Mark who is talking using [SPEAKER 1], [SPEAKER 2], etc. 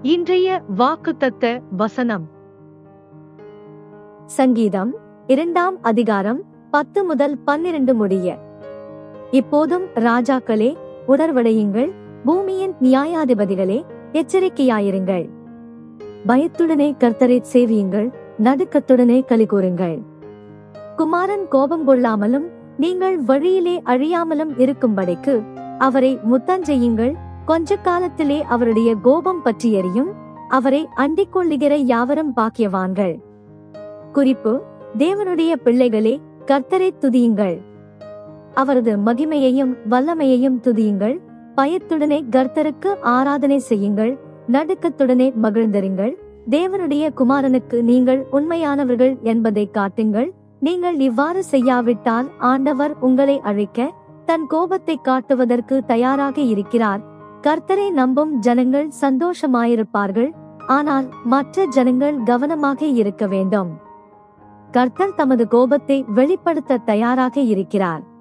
[SPEAKER 1] இன்றைய வாக்குத்தத்த வசனம்
[SPEAKER 2] சங்கீதம் இரண்டாம் அதிகாரம் பத்து முதல் பன்னிரண்டு முடிய இப்போதும் ராஜாக்களே உணர்வடையுங்கள் பூமியின் நியாயாதிபதிகளே எச்சரிக்கையாயிருங்கள் பயத்துடனே கர்த்தரை சேவியுங்கள் நடுக்கத்துடனே கலிகூறுங்கள் குமாரன் கோபம் கொள்ளாமலும் நீங்கள் வழியிலே அழியாமலும் இருக்கும்படிக்கு அவரை முத்தஞ்செய்யுங்கள் கொஞ்ச காலத்திலே அவருடைய கோபம் பற்றி எரியும் அவரை அண்டிக் கொள்ளுகிற யாவரும் பாக்கியவான்கள் குறிப்பு தேவனுடைய பிள்ளைகளே கர்த்தரை துதியுங்கள் அவரது மகிமையையும் வல்லமையையும் துதியுங்கள் பயத்துடனே கர்த்தருக்கு ஆராதனை செய்யுங்கள் நடுக்கத்துடனே மகிழ்ந்தருங்கள் தேவனுடைய குமாரனுக்கு நீங்கள் உண்மையானவர்கள் என்பதை காட்டுங்கள் நீங்கள் இவ்வாறு செய்யாவிட்டால் ஆண்டவர் உங்களை அழைக்க தன் கோபத்தை காட்டுவதற்கு தயாராக இருக்கிறார் கர்த்தரை நம்பும் ஜனங்கள் சந்தோஷமாயிருப்பார்கள் ஆனால் மற்ற ஜனங்கள் கவனமாக இருக்க வேண்டும் கர்த்தர் தமது கோபத்தை வெளிப்படுத்த தயாராக இருக்கிறார்